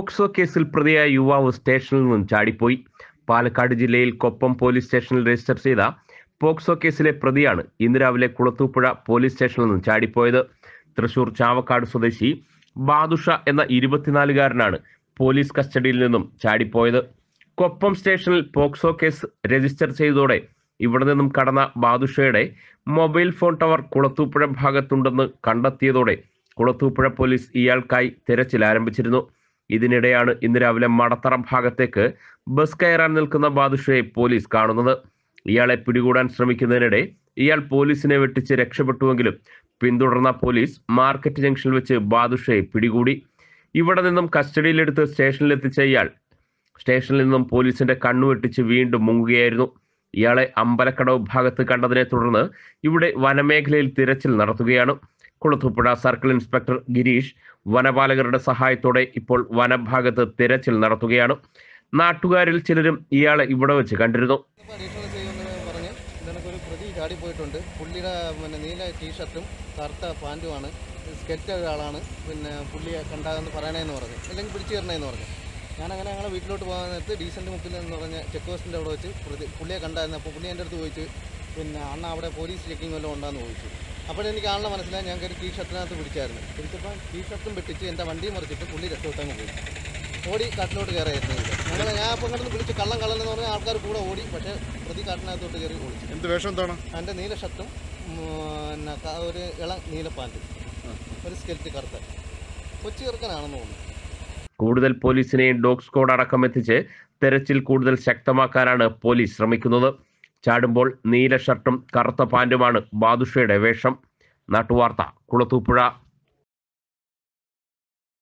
POCSO കേസിൽ പ്രതിയായ യുവാവ് സ്റ്റേഷനിൽ നിന്നും ചാടിപ്പോയി പാലക്കാട് ജില്ലയിൽ കൊപ്പം പോലീസ് സ്റ്റേഷനിൽ രജിസ്റ്റർ ചെയ്ത പോക്സോ കേസിലെ പ്രതിയാണ് ഇന്ന് രാവിലെ കുളത്തൂപ്പുഴ പോലീസ് സ്റ്റേഷനിൽ നിന്നും ചാടിപ്പോയത് തൃശൂർ ചാവക്കാട് സ്വദേശി ബാദുഷ എന്ന ഇരുപത്തിനാലുകാരനാണ് പോലീസ് കസ്റ്റഡിയിൽ നിന്നും ചാടിപ്പോയത് കൊപ്പം സ്റ്റേഷനിൽ പോക്സോ കേസ് രജിസ്റ്റർ ചെയ്തതോടെ ഇവിടെ നിന്നും കടന്ന ബാദുഷയുടെ മൊബൈൽ ഫോൺ ടവർ കുളത്തൂപ്പുഴ ഭാഗത്തുണ്ടെന്ന് കണ്ടെത്തിയതോടെ കുളത്തൂപ്പുഴ പോലീസ് ഇയാൾക്കായി തിരച്ചിൽ ആരംഭിച്ചിരുന്നു ഇതിനിടെയാണ് ഇന്ന് രാവിലെ മടത്തറ ഭാഗത്തേക്ക് ബസ് കയറാൻ നിൽക്കുന്ന ബാദുഷയെ പോലീസ് കാണുന്നത് ഇയാളെ പിടികൂടാൻ ശ്രമിക്കുന്നതിനിടെ ഇയാൾ പോലീസിനെ വെട്ടിച്ച് രക്ഷപ്പെട്ടുവെങ്കിലും പിന്തുടർന്ന പോലീസ് മാർക്കറ്റ് ജംഗ്ഷനിൽ വെച്ച് ബാദുഷയെ പിടികൂടി ഇവിടെ നിന്നും കസ്റ്റഡിയിലെടുത്ത് സ്റ്റേഷനിലെത്തിച്ച ഇയാൾ സ്റ്റേഷനിൽ നിന്നും പോലീസിന്റെ കണ്ണുവെട്ടിച്ച് വീണ്ടും മുങ്ങുകയായിരുന്നു ഇയാളെ അമ്പലക്കടവ് ഭാഗത്ത് കണ്ടതിനെ തുടർന്ന് ഇവിടെ വനമേഖലയിൽ തിരച്ചിൽ നടത്തുകയാണ് കുളത്തൂപ്പുഴ സർക്കിൾ ഇൻസ്പെക്ടർ ഗിരീഷ് വനപാലകരുടെ സഹായത്തോടെ ഇപ്പോൾ വനഭാഗത്ത് തിരച്ചിൽ നടത്തുകയാണ് നാട്ടുകാരിൽ ചിലരും ഇയാളെ ഇവിടെ വെച്ച് കണ്ടിരുന്നു അഡീഷണൽ ചെയ്യുമെന്ന് പറഞ്ഞ് ഇതിനൊരു പ്രതി ചാടിപ്പോയിട്ടുണ്ട് പുള്ളിയുടെ പിന്നെ നീല ടീഷർട്ടും കറുത്ത പാൻറ്റുമാണ് സ്കെറ്റ് ഒരാളാണ് പിന്നെ പുള്ളിയെ കണ്ടാതെന്ന് പറയണേന്ന് പറഞ്ഞു അല്ലെങ്കിൽ പിടിച്ചു തരണേന്ന് പറഞ്ഞു ഞാനങ്ങനെ ഞങ്ങളെ വീട്ടിലോട്ട് പോകാൻ നേരത്ത് ഡീസൻറ്റ് മുക്കിൽ എന്ന് പറഞ്ഞ ചെക്ക് പോസ്റ്റിൻ്റെ അവിടെ വെച്ച് പ്രതി പുള്ളിയെ കണ്ടായിരുന്നു അപ്പോൾ പുള്ളി എൻ്റെ അടുത്ത് ചോദിച്ചു പിന്നെ അണ്ണ അവിടെ പോലീസ് ചെക്കിങ് വല്ലതും ഉണ്ടോയെന്ന് ചോദിച്ചു അപ്പോഴെനിക്ക് ആളിനെ മനസ്സിലായി ഞാൻ കയറി ടീഷർട്ടിനകത്ത് പിടിച്ചായിരുന്നു പിടിച്ചപ്പോൾ ടീഷർട്ടും വെട്ടിച്ച് എൻ്റെ വണ്ടി മറിച്ചിട്ട് പുള്ളി രക്ഷപ്പെട്ടങ്ങ് പോയി ഓടി കാട്ടിലോട്ട് കയറിയായിരുന്നു ഞങ്ങൾ ഞാൻ അപ്പം കണ്ടു വിളിച്ച് കള്ളം കള്ളൻ എന്ന് പറഞ്ഞാൽ ആൾക്കാർ കൂടെ ഓടി പക്ഷേ പ്രതി കാട്ടിനകത്തോട്ട് കയറി ഓടിച്ചു എന്ത് വേഷം എന്താണ് എൻ്റെ നീല ഷർട്ടും ഉം, പിന്നെ ക- ഒരു ഇളം നീല പാൻറ്റും ഒരു സ്കെൽറ്റ് കറുത്ത കൊച്ചു ചെറുക്കനാണെന്ന് തോന്നുന്നു കൂടുതൽ പോലീസിനെയും ഡോഗ് സ്ക്വാഡ് അടക്കം എത്തിച്ച് തെരച്ചിൽ കൂടുതൽ ശക്തമാക്കാനാണ് പോലീസ് ശ്രമിക്കുന്നത് ചാടുമ്പോൾ നീല ഷർട്ടും കറുത്ത പാൻറ്റുമാണ് ബാദുഷയുടെ വേഷം നാട്ടുവാർത്ത കുളത്തൂപ്പുഴ